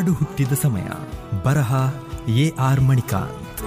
ಹಾಡು ಹುಟ್ಟಿದ ಸಮಯ ಬರಹ ಎ ಆರ್ ಮಣಿಕಾಂತ್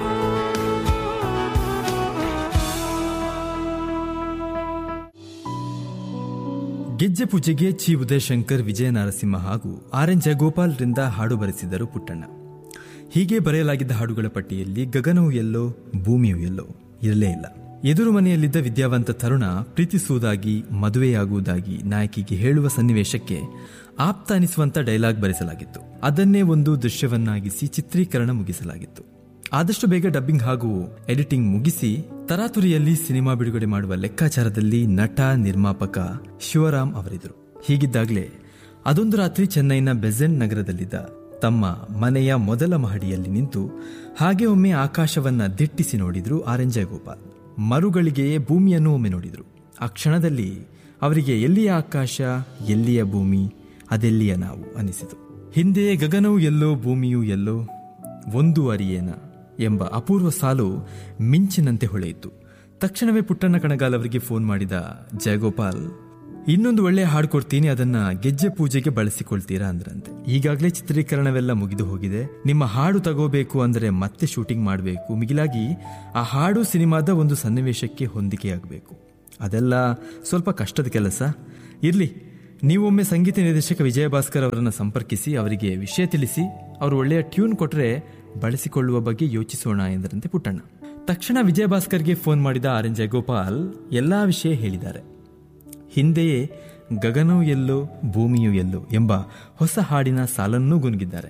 ಗೆಜ್ಜೆ ಪೂಜೆಗೆ ಚಿ ಉದಯಶಂಕರ್ ವಿಜಯ ನರಸಿಂಹ ಹಾಗೂ ಆರ್ ಎನ್ ಜಯಗೋಪಾಲ್ರಿಂದ ಹಾಡು ಬರೆಸಿದರು ಪುಟ್ಟಣ್ಣ ಹೀಗೆ ಬರೆಯಲಾಗಿದ್ದ ಹಾಡುಗಳ ಪಟ್ಟಿಯಲ್ಲಿ ಗಗನವು ಎಲ್ಲೋ ಭೂಮಿಯು ಎಲ್ಲೋ ಇರಲೇ ಇಲ್ಲ ಎದುರು ಮನೆಯಲ್ಲಿದ್ದ ವಿದ್ಯಾವಂತ ತರುಣ ಪ್ರೀತಿಸುವುದಾಗಿ ಮದುವೆಯಾಗುವುದಾಗಿ ನಾಯಕಿಗೆ ಹೇಳುವ ಸನ್ನಿವೇಶಕ್ಕೆ ಆಪ್ತ ಅನಿಸುವಂತ ಡೈಲಾಗ್ ಬರೆಸಲಾಗಿತ್ತು ಅದನ್ನೇ ಒಂದು ದೃಶ್ಯವನ್ನಾಗಿಸಿ ಚಿತ್ರೀಕರಣ ಮುಗಿಸಲಾಗಿತ್ತು ಆದಷ್ಟು ಬೇಗ ಡಬ್ಬಿಂಗ್ ಹಾಗೂ ಎಡಿಟಿಂಗ್ ಮುಗಿಸಿ ತರಾತುರಿಯಲ್ಲಿ ಸಿನಿಮಾ ಬಿಡುಗಡೆ ಮಾಡುವ ಲೆಕ್ಕಾಚಾರದಲ್ಲಿ ನಟ ನಿರ್ಮಾಪಕ ಶಿವರಾಮ್ ಅವರಿದ್ದರು ಹೀಗಿದ್ದಾಗಲೇ ಅದೊಂದು ರಾತ್ರಿ ಚೆನ್ನೈನ ಬೆಸೆಂಟ್ ನಗರದಲ್ಲಿದ್ದ ತಮ್ಮ ಮನೆಯ ಮೊದಲ ಮಹಡಿಯಲ್ಲಿ ನಿಂತು ಹಾಗೆ ಒಮ್ಮೆ ಆಕಾಶವನ್ನ ದಿಟ್ಟಿಸಿ ನೋಡಿದ್ರು ಆರ್ ಎನ್ ಜಯಗೋಪಾಲ್ ಮರುಗಳಿಗೆಯೇ ಭೂಮಿಯನ್ನು ಒಮ್ಮೆ ನೋಡಿದ್ರು ಆ ಕ್ಷಣದಲ್ಲಿ ಅವರಿಗೆ ಎಲ್ಲಿಯ ಆಕಾಶ ಎಲ್ಲಿಯ ಭೂಮಿ ಅದೆಲ್ಲಿಯ ನಾವು ಅನಿಸಿತು ಹಿಂದೆ ಗಗನವು ಎಲ್ಲೋ ಭೂಮಿಯು ಎಲ್ಲೋ ಒಂದು ಅರಿಯೇನ ಎಂಬ ಅಪೂರ್ವ ಸಾಲು ಮಿಂಚಿನಂತೆ ಹೊಳೆಯಿತು ತಕ್ಷಣವೇ ಪುಟ್ಟಣ್ಣ ಕಣಗಾಲ್ ಅವರಿಗೆ ಫೋನ್ ಮಾಡಿದ ಜಯಗೋಪಾಲ್ ಇನ್ನೊಂದು ಒಳ್ಳೆಯ ಹಾಡು ಕೊಡ್ತೀನಿ ಅದನ್ನ ಗೆಜ್ಜೆ ಪೂಜೆಗೆ ಬಳಸಿಕೊಳ್ತೀರಾ ಅಂದ್ರಂತೆ ಈಗಾಗಲೇ ಚಿತ್ರೀಕರಣವೆಲ್ಲ ಮುಗಿದು ಹೋಗಿದೆ ನಿಮ್ಮ ಹಾಡು ತಗೋಬೇಕು ಅಂದ್ರೆ ಮತ್ತೆ ಶೂಟಿಂಗ್ ಮಾಡಬೇಕು ಮಿಗಿಲಾಗಿ ಆ ಹಾಡು ಸಿನಿಮಾದ ಒಂದು ಸನ್ನಿವೇಶಕ್ಕೆ ಹೊಂದಿಕೆಯಾಗಬೇಕು ಅದೆಲ್ಲ ಸ್ವಲ್ಪ ಕಷ್ಟದ ಕೆಲಸ ಇರ್ಲಿ ನೀವೊಮ್ಮೆ ಸಂಗೀತ ನಿರ್ದೇಶಕ ವಿಜಯ ಭಾಸ್ಕರ್ ಅವರನ್ನ ಸಂಪರ್ಕಿಸಿ ಅವರಿಗೆ ವಿಷಯ ತಿಳಿಸಿ ಅವರು ಒಳ್ಳೆಯ ಟ್ಯೂನ್ ಕೊಟ್ರೆ ಬಳಸಿಕೊಳ್ಳುವ ಬಗ್ಗೆ ಯೋಚಿಸೋಣ ಎಂದರಂತೆ ಪುಟ್ಟಣ್ಣ ತಕ್ಷಣ ವಿಜಯ ಭಾಸ್ಕರ್ಗೆ ಫೋನ್ ಮಾಡಿದ ಆರ್ ಎನ್ ಜಯಗೋಪಾಲ್ ಎಲ್ಲಾ ವಿಷಯ ಹೇಳಿದ್ದಾರೆ ಹಿಂದೆಯೇ ಗಗನವು ಎಲ್ಲೋ ಭೂಮಿಯು ಎಲ್ಲೋ ಎಂಬ ಹೊಸ ಹಾಡಿನ ಸಾಲನ್ನೂ ಗುನುಗಿದ್ದಾರೆ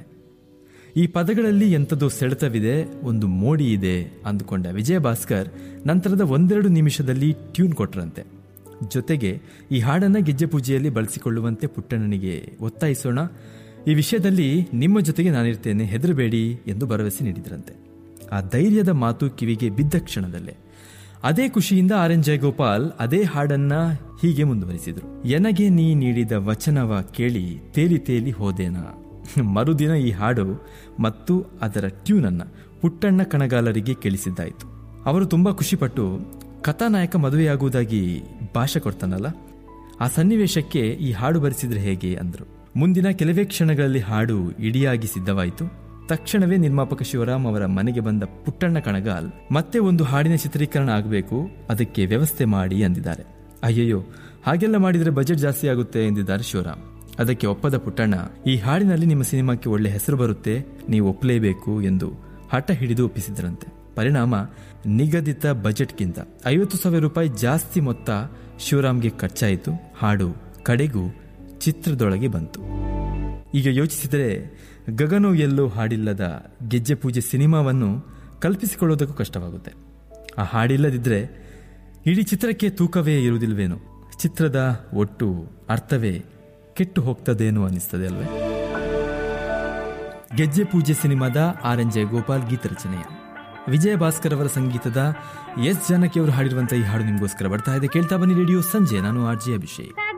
ಈ ಪದಗಳಲ್ಲಿ ಎಂಥದೋ ಸೆಳೆತವಿದೆ ಒಂದು ಮೋಡಿ ಇದೆ ಅಂದುಕೊಂಡ ವಿಜಯ ಭಾಸ್ಕರ್ ನಂತರದ ಒಂದೆರಡು ನಿಮಿಷದಲ್ಲಿ ಟ್ಯೂನ್ ಕೊಟ್ರಂತೆ ಜೊತೆಗೆ ಈ ಹಾಡನ್ನ ಗೆಜ್ಜೆ ಪೂಜೆಯಲ್ಲಿ ಬಳಸಿಕೊಳ್ಳುವಂತೆ ಪುಟ್ಟಣ್ಣನಿಗೆ ಒತ್ತಾಯಿಸೋಣ ಈ ವಿಷಯದಲ್ಲಿ ನಿಮ್ಮ ಜೊತೆಗೆ ನಾನಿರ್ತೇನೆ ಹೆದರಬೇಡಿ ಎಂದು ಭರವಸೆ ನೀಡಿದ್ರಂತೆ ಆ ಧೈರ್ಯದ ಮಾತು ಕಿವಿಗೆ ಬಿದ್ದ ಕ್ಷಣದಲ್ಲೇ ಅದೇ ಖುಷಿಯಿಂದ ಆರ್ ಎನ್ ಜಯಗೋಪಾಲ್ ಅದೇ ಹಾಡನ್ನ ಹೀಗೆ ಮುಂದುವರಿಸಿದರು ಎನಗೆ ನೀ ನೀಡಿದ ವಚನವ ಕೇಳಿ ತೇಲಿ ತೇಲಿ ಹೋದೇನ ಮರುದಿನ ಈ ಹಾಡು ಮತ್ತು ಅದರ ಟ್ಯೂನ್ ಅನ್ನ ಪುಟ್ಟಣ್ಣ ಕಣಗಾಲರಿಗೆ ಕೇಳಿಸಿದ್ದಾಯಿತು ಅವರು ತುಂಬಾ ಖುಷಿಪಟ್ಟು ಕಥಾನಾಯಕ ಮದುವೆಯಾಗುವುದಾಗಿ ಭಾಷೆ ಕೊಡ್ತಾನಲ್ಲ ಆ ಸನ್ನಿವೇಶಕ್ಕೆ ಈ ಹಾಡು ಬರೆಸಿದ್ರೆ ಹೇಗೆ ಅಂದ್ರು ಮುಂದಿನ ಕೆಲವೇ ಕ್ಷಣಗಳಲ್ಲಿ ಹಾಡು ಇಡಿಯಾಗಿ ಸಿದ್ಧವಾಯಿತು ತಕ್ಷಣವೇ ನಿರ್ಮಾಪಕ ಶಿವರಾಮ್ ಅವರ ಮನೆಗೆ ಬಂದ ಪುಟ್ಟಣ್ಣ ಕಣಗಾಲ್ ಮತ್ತೆ ಒಂದು ಹಾಡಿನ ಚಿತ್ರೀಕರಣ ಆಗಬೇಕು ಅದಕ್ಕೆ ವ್ಯವಸ್ಥೆ ಮಾಡಿ ಅಂದಿದ್ದಾರೆ ಅಯ್ಯಯ್ಯೋ ಹಾಗೆಲ್ಲ ಮಾಡಿದ್ರೆ ಬಜೆಟ್ ಜಾಸ್ತಿ ಆಗುತ್ತೆ ಎಂದಿದ್ದಾರೆ ಶಿವರಾಮ್ ಅದಕ್ಕೆ ಒಪ್ಪದ ಪುಟ್ಟಣ್ಣ ಈ ಹಾಡಿನಲ್ಲಿ ನಿಮ್ಮ ಸಿನಿಮಾಕ್ಕೆ ಒಳ್ಳೆ ಹೆಸರು ಬರುತ್ತೆ ನೀವು ಒಪ್ಪಲೇಬೇಕು ಎಂದು ಹಠ ಹಿಡಿದು ಒಪ್ಪಿಸಿದ್ರಂತೆ ಪರಿಣಾಮ ನಿಗದಿತ ಬಜೆಟ್ಗಿಂತ ಐವತ್ತು ಸಾವಿರ ರೂಪಾಯಿ ಜಾಸ್ತಿ ಮೊತ್ತ ಶಿವರಾಮ್ಗೆ ಖರ್ಚಾಯಿತು ಹಾಡು ಕಡೆಗೂ ಚಿತ್ರದೊಳಗೆ ಬಂತು ಈಗ ಯೋಚಿಸಿದರೆ ಗಗನು ಎಲ್ಲೋ ಹಾಡಿಲ್ಲದ ಗೆಜ್ಜೆ ಪೂಜೆ ಸಿನಿಮಾವನ್ನು ಕಲ್ಪಿಸಿಕೊಳ್ಳೋದಕ್ಕೂ ಕಷ್ಟವಾಗುತ್ತೆ ಆ ಹಾಡಿಲ್ಲದಿದ್ರೆ ಇಡೀ ಚಿತ್ರಕ್ಕೆ ತೂಕವೇ ಇರುವುದಿಲ್ವೇನೋ ಚಿತ್ರದ ಒಟ್ಟು ಅರ್ಥವೇ ಕೆಟ್ಟು ಹೋಗ್ತದೇನೋ ಅನಿಸ್ತದೆ ಅಲ್ವೇ ಗೆಜ್ಜೆ ಪೂಜೆ ಸಿನಿಮಾದ ಆರ್ ಎನ್ ಜಯಗೋಪಾಲ್ ಗೀತ ರಚನೆಯ ವಿಜಯ ಭಾಸ್ಕರ್ ಅವರ ಸಂಗೀತದ ಎಸ್ ಜಾನಕಿ ಅವರು ಹಾಡಿರುವಂತಹ ಈ ಹಾಡು ನಿಮಗೋಸ್ಕರ ಬರ್ತಾ ಇದೆ ಕೇಳ್ತಾ ಬನ್ನಿ ರೇಡಿಯೋ ಸಂಜೆ ನಾನು ಆರ್ ಜೆ ಅಭಿಷೇಕ್